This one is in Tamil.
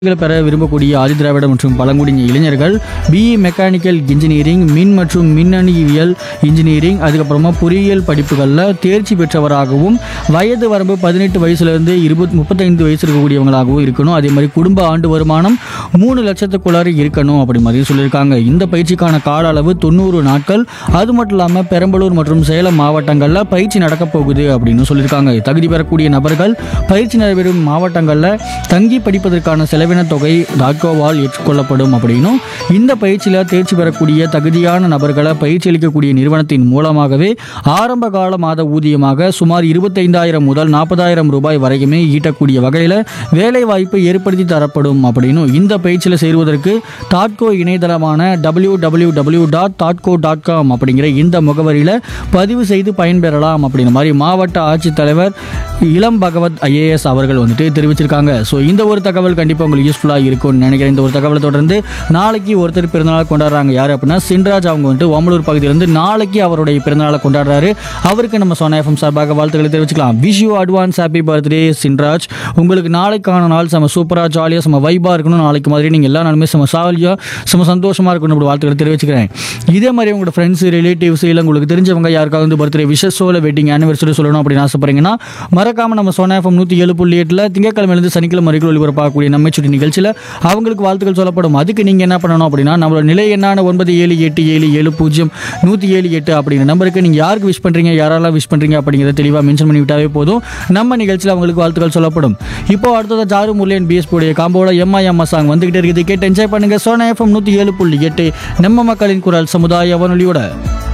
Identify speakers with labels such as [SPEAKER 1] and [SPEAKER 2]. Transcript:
[SPEAKER 1] களை பெற விரும்பக்கூடிய ஆதிதிராவிட மற்றும் பழங்குடியின இளைஞர்கள் பிஇ மெக்கானிக்கல் இன்ஜினியரிங் மின் மற்றும் மின்னணுவியல் இன்ஜினியரிங் அதுக்கப்புறமா பொறியியல் படிப்புகளில் தேர்ச்சி பெற்றவராகவும் வயது வரம்பு பதினெட்டு வயசுலேருந்து இருபத் முப்பத்தைந்து வயசு இருக்கக்கூடியவங்களாகவும் இருக்கணும் அதே மாதிரி குடும்ப ஆண்டு வருமானம் மூணு லட்சத்துக்குள்ளார இருக்கணும் அப்படி மாதிரி சொல்லியிருக்காங்க இந்த பயிற்சிக்கான கால அளவு தொண்ணூறு நாட்கள் அது மட்டும் இல்லாமல் பெரம்பலூர் மற்றும் சேலம் மாவட்டங்களில் பயிற்சி நடக்க போகுது அப்படின்னு சொல்லியிருக்காங்க தகுதி பெறக்கூடிய நபர்கள் பயிற்சி நடைபெறும் மாவட்டங்களில் தங்கி படிப்பதற்கான செலவின தொகை டாட்கோவால் ஏற்றுக்கொள்ளப்படும் அப்படின்னும் இந்த பயிற்சியில் தேர்ச்சி பெறக்கூடிய தகுதியான நபர்களை பயிற்சி அளிக்கக்கூடிய நிறுவனத்தின் மூலமாகவே ஆரம்ப கால மாத ஊதியமாக சுமார் இருபத்தைந்தாயிரம் முதல் நாற்பதாயிரம் ரூபாய் வரைக்குமே ஈட்டக்கூடிய வகையில் வேலை வாய்ப்பு ஏற்படுத்தி தரப்படும் அப்படின்னு இந்த பயிற்சியில் சேருவதற்கு டாட்கோ இணையதளமான டபிள்யூ டபிள்யூ டபிள்யூ டாட் டாட்கோ டாட் காம் அப்படிங்கிற இந்த முகவரியில் பதிவு செய்து பயன்பெறலாம் அப்படிங்கிற மாதிரி மாவட்ட ஆட்சித்தலைவர் இளம் பகவத் ஐஏஎஸ் அவர்கள் வந்துட்டு தெரிவிச்சிருக்காங்க ஸோ இந்த ஒரு தகவல் கண்டிப்பாக உங்களுக்கு யூஸ்ஃபுல்லாக இருக்கும்னு நினைக்கிறேன் இந்த ஒரு தகவலை தொடர்ந்து நாளைக்கு ஒருத்தர் பிறந்தநாள் கொண்டாடுறாங்க யார் அப்படின்னா சின்ராஜ் அவங்க வந்துட்டு ஓமலூர் பகுதியிலேருந்து நாளைக்கு அவருடைய பிறந்தநாளை கொண்டாடுறாரு அவருக்கு நம்ம சோனா எஃப்எம் சார்பாக வாழ்த்துக்களை தெரிவிச்சுக்கலாம் wish you advance happy birthday Chinraj உங்களுக்கு நாளைக்கான நாள் செம சூப்பராக ஜாலியாக செம வைபாக இருக்கணும் நாளைக்கு மாதிரி நீங்கள் எல்லா நாளுமே செம சாலியாக செம சந்தோஷமாக இருக்கணும் அப்படி வாழ்த்துக்களை தெரிவிச்சுக்கிறேன் இதே மாதிரி உங்களோட ஃப்ரெண்ட்ஸ் ரிலேட்டிவ்ஸ் இல்லை உங்களுக்கு தெரிஞ்சவங்க யாருக்காவது வந்து பர்த்டே விஷஸோ இல்லை வெட்டிங் ஆனிவர்சரி சொல்லணும் அப்படின்னு ஆசைப்படுறீங்கன்னா மறக்காம நம்ம சோனா எஃப்எம் நூற்றி ஏழு புள்ளி எட்டில் திங்கக்கிழமையிலேருந்து சனிக்கிழமை வரைக்கும் ஒளிபரப்பாகக்கூடிய நம்ம சுட்டி நிகழ்ச்சியில் அவங்களுக்கு வாழ்த்துக்கள் சொல்லப்படும் அதுக்கு நீங்கள் என்ன பண்ணணும் அப்படின்னா நம்மளோட நிலை என்னான ஒன்பது ஏழு எட்டு ஏழு ஏழு பூஜ்ஜியம் நூற்றி ஏழு எட்டு அப்படிங்கிற நம்பருக்கு நீங்கள் யாருக்கு விஷ் பண்ணுறீங்க யாரெல்லாம் விஷ் பண்ணுறீங்க அப்படிங்கிறத தெளிவாக மென்ஷன் பண்ணி விட்டாவே போதும் நம்ம நிகழ்ச்சியில் அவங்களுக்கு வாழ்த்துக்கள் சொல்லப்படும் இப்போ அடுத்தது ஜாரு முருளியன் பிஎஸ் உடைய காம்போட எம்ஐ எம்மா சாங் வந்துகிட்டே இருக்குது கேட்டு என்ஜாய் பண்ணுங்க சோனா எஃப்எம் நூற்றி ஏழு புள்ளி எட்டு நம்ம மக்களின் குரல் சமுதாய வானொலியோட